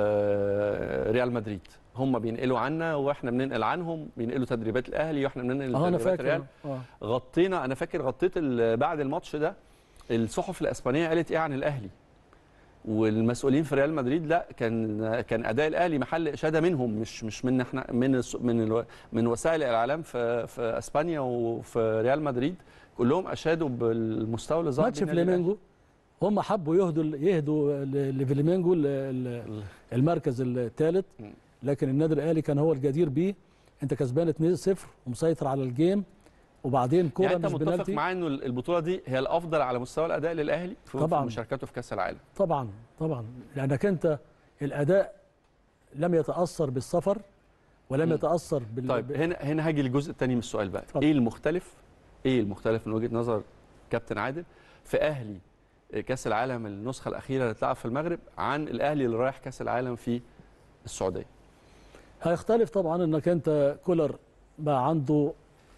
آه، ريال مدريد هم بينقلوا عنا واحنا بننقل عنهم بينقلوا تدريبات الاهلي واحنا بننقل اه انا تدريبات الريال فاكر اه غطينا انا فاكر غطيت ال- بعد الماتش ده الصحف الاسبانيه قالت ايه عن الاهلي والمسؤولين في ريال مدريد لا كان كان اداء الاهلي محل اشاده منهم مش مش من احنا من الس- من الو- من وسائل الاعلام في في اسبانيا وفي ريال مدريد كلهم اشادوا بالمستوى اللي ظهر ماتش بيه النادي فليمينجو هم حبوا يهدوا يهدوا ل- لفليمينجو ال- ال- الأهلي. المركز الثالث م. لكن النادي الاهلي كان هو الجدير بيه انت كسبان 2-0 ومسيطر على الجيم وبعدين كوره يعني انت مش متفق بنالتي معايا انه البطوله دي هي الافضل على مستوى الاداء للاهلي في طبعاً. في مشاركته في كاس العالم طبعا طبعا لانك انت الاداء لم يتاثر بالسفر ولم م. يتاثر بال طيب هنا هنا هاجي للجزء الثاني من السؤال بقى اتفضل. ايه المختلف ايه المختلف من وجهه نظر كابتن عادل في اهلي كاس العالم النسخه الاخيره اللي اتلعب في المغرب عن الاهلي اللي رايح كاس العالم في السعوديه هيختلف طبعا انك انت كولر بقى عنده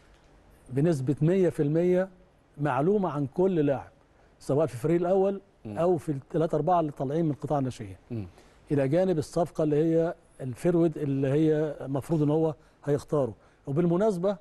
بنسبه 100% معلومه عن كل لاعب سواء في الفريق الاول مم. او في الثلاثه اربعه اللي طالعين من قطاع الناشئين مم. الى جانب الصفقه اللي هي الفرود اللي هي المفروض ان هو هيختاره وبالمناسبه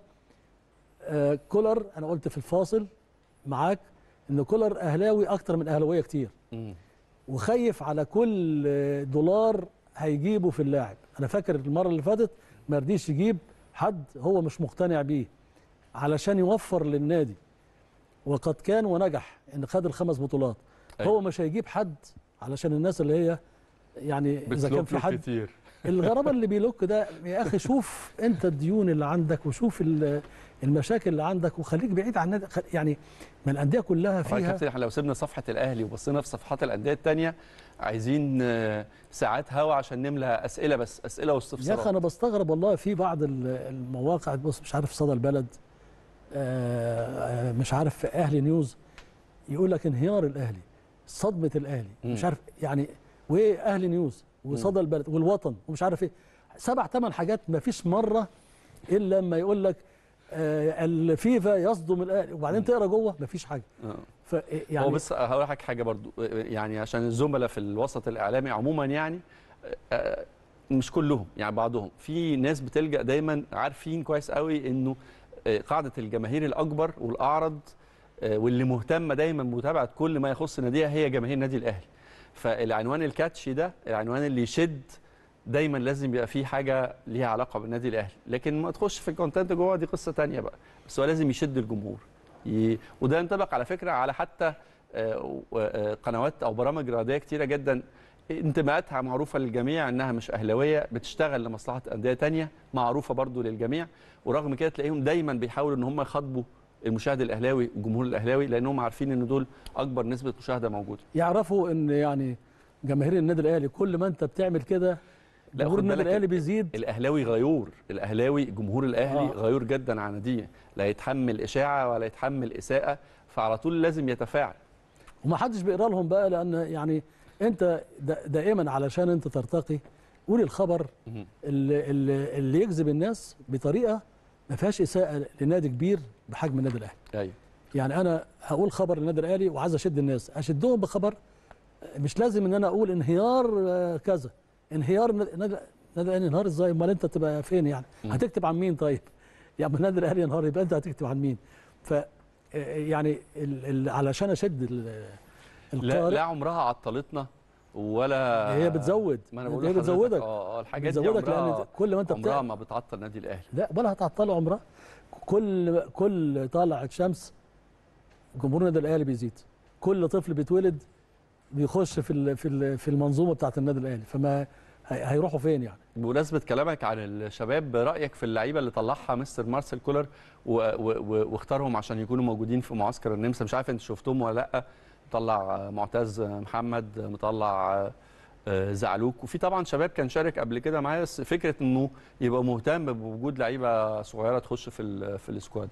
آه، كولر انا قلت في الفاصل معاك ان كولر اهلاوي اكتر من اهلاويه كتير مم. وخايف على كل آه، دولار هيجيبه في اللاعب انا فاكر المره اللي فاتت ما رضيش يجيب حد هو مش مقتنع بيه علشان يوفر للنادي وقد كان ونجح ان خد الخمس بطولات أيوة. هو مش هيجيب حد علشان الناس اللي هي يعني اذا كان في حد كتير الغرابه اللي بيلوك ده يا اخي شوف انت الديون اللي عندك وشوف ال- المشاكل اللي عندك وخليك بعيد عن النادي خ- يعني ما الانديه كلها طيب يا فيها كابتن احنا لو سيبنا صفحه الاهلي وبصينا في صفحات الانديه الثانيه عايزين آه، ساعات هوا عشان نملى اسئله بس اسئله يا واستفسارات اخي انا بستغرب والله في بعض ال- المواقع بص مش عارف صدى البلد آه، آه، مش عارف في اهلي نيوز يقول لك انهيار الاهلي صدمه الاهلي مم. مش عارف يعني وايه اهلي نيوز وصدى البلد والوطن ومش عارف ايه سبع ثمان حاجات ما فيش مره الا لما يقول لك آه، الفيفا يصدم الاهلي وبعدين تقرا جوه ما فيش حاجه آه. ف يعني هو بس هقول لك حاجه برضو يعني عشان الزملاء في الوسط الاعلامي عموما يعني آه، مش كلهم يعني بعضهم في ناس بتلجا دايما عارفين كويس قوي انه آه، قاعده الجماهير الاكبر والاعرض آه، واللي مهتمه دايما بمتابعه كل ما يخص ناديها هي جماهير النادي الاهلي فالعنوان الكاتشي ده العنوان اللي يشد دايما لازم يبقى فيه حاجه ليها علاقه بالنادي الاهلي لكن ما تخش في الكونتنت جوه دي قصه تانية بقى بس هو لازم يشد الجمهور ي... وده ينطبق على فكره على حتى آه، آه، قنوات او برامج رياضيه كتيره جدا انتماءاتها معروفه للجميع انها مش اهلاويه بتشتغل لمصلحه انديه تانية معروفه برضو للجميع ورغم كده تلاقيهم دايما بيحاولوا ان هم يخاطبوا المشاهد الاهلاوي والجمهور الاهلاوي لانهم عارفين ان دول اكبر نسبه مشاهده موجوده يعرفوا ان يعني جماهير النادي الاهلي كل ما انت بتعمل كده لا، جمهور خد النادي بالك الاهلي بيزيد الاهلاوي غيور الاهلاوي جمهور الاهلي آه. آه. غيور جدا على ناديه لا يتحمل اشاعه ولا يتحمل اساءه فعلى طول لازم يتفاعل وما حدش بيقرا لهم بقى لان يعني انت دا- دائما علشان انت ترتقي قول الخبر مهم. اللي, اللي, اللي يجذب الناس بطريقه ما فيهاش اساءه لنادي كبير بحجم النادي الاهلي ايوه يعني انا هقول خبر للنادي الاهلي وعايز اشد الناس اشدهم بخبر مش لازم ان انا اقول انهيار آه، كذا انهيار النادي النادي الاهلي ينهار ازاي امال انت تبقى فين يعني مم. هتكتب عن مين طيب يعني النادي الاهلي ينهار يبقى انت هتكتب عن مين ف آه، يعني ال ال علشان اشد ال- لا, القارئ لا عمرها عطلتنا ولا هي بتزود ما انا بقول هي لحضرتك، بتزودك اه اه الحاجات دي بتزودك لان عمرها انت- كل ما انت عمرها بتاع ما بتعطل النادي الاهلي لا ولا هتعطل عمرها كل كل طلعت شمس جمهور النادي الاهلي بيزيد كل طفل بيتولد بيخش في ال- في ال- في المنظومه بتاعت النادي الاهلي فما هي- هيروحوا فين يعني بمناسبه كلامك عن الشباب رايك في اللعيبه اللي طلعها مستر مارسيل كولر و- و- و- واختارهم عشان يكونوا موجودين في معسكر النمسا مش عارف انت شفتهم ولا لا مطلع معتز محمد مطلع آه، زعلوك وفي طبعا شباب كان شارك قبل كده معايا بس فكره انه يبقى مهتم بوجود لعيبه صغيره تخش في ال- في السكواد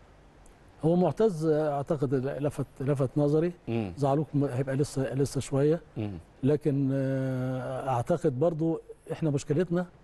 هو معتز اعتقد لفت لفت نظري امم زعلوك م- هيبقى لسه لسه شويه امم لكن آه، اعتقد برضو احنا مشكلتنا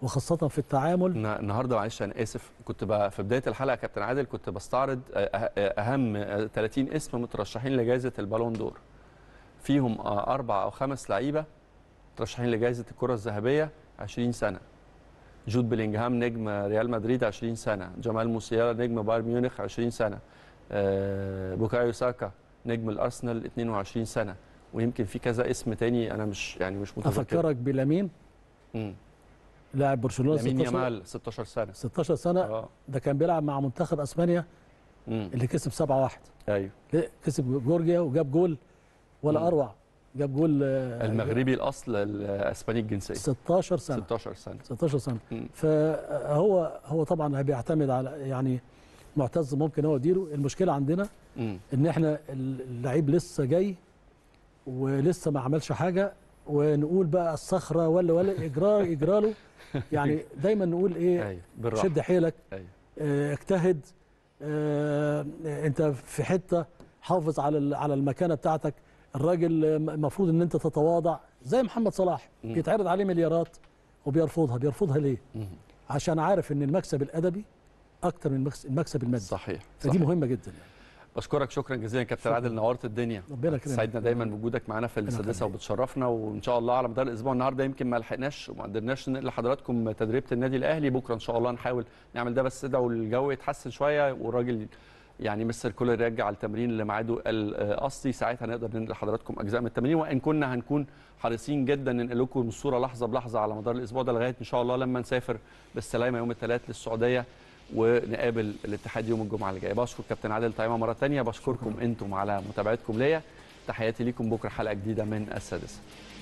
وخاصه في التعامل النا- النهارده معلش انا اسف كنت بقى في بدايه الحلقه يا كابتن عادل كنت بستعرض أه- أه- اهم أه 30 اسم مترشحين لجائزه البالون دور فيهم أه اربع او خمس لعيبه مترشحين لجائزه الكره الذهبيه 20 سنه جود بلينجهام نجم ريال مدريد 20 سنه جمال موسيالا نجم بايرن ميونخ 20 سنه أه بوكايو ساكا نجم الارسنال 22 سنه ويمكن في كذا اسم تاني انا مش يعني مش متذكر افكرك بلامين مم. لاعب برشلونه لامين 16 يامال 16 سنه 16 سنه اه ده كان بيلعب مع منتخب اسبانيا مم. اللي كسب 7-1 ايوه كسب جورجيا وجاب جول ولا مم. اروع جاب جول آه، المغربي الاصل الاسباني الجنسيه 16 سنه 16 سنه 16 سنه مم. فهو هو طبعا بيعتمد على يعني معتز ممكن هو يديره المشكله عندنا مم. ان احنا اللعيب لسه جاي ولسه ما عملش حاجه ونقول بقى الصخره ولا ولا اجرار اجراله يعني دايما نقول ايه ايوه بالراحه شد حيلك ايوه آه، اجتهد آه، انت في حته حافظ على ال- على المكانه بتاعتك الراجل آه، المفروض ان انت تتواضع زي محمد صلاح مم. بيتعرض عليه مليارات وبيرفضها بيرفضها ليه مم. عشان عارف ان المكسب الادبي اكتر من المكس- المكسب المادي صحيح فدي صحيح. مهمه جدا يعني. بشكرك شكرا جزيلا كابتن شكراً. عادل نورت الدنيا ربنا يكرمك سعدنا دايما بوجودك معانا في السادسه يخليك. وبتشرفنا وان شاء الله على مدار الاسبوع النهارده يمكن ما لحقناش وما قدرناش ننقل لحضراتكم تدريبه النادي الاهلي بكره ان شاء الله نحاول نعمل ده بس ادعوا الجو يتحسن شويه والراجل يعني مستر كولر يرجع التمرين لميعاده الاصلي ساعتها نقدر ننقل لحضراتكم اجزاء من التمرين وان كنا هنكون حريصين جدا ننقل لكم الصوره لحظه بلحظه على مدار الاسبوع ده لغايه ان شاء الله لما نسافر بالسلامه يوم الثلاث للسعوديه ونقابل الاتحاد يوم الجمعه اللي جايه بشكر كابتن عادل طعيمه مره ثانيه بشكركم انتم على متابعتكم ليا تحياتي ليكم بكره حلقه جديده من السادسه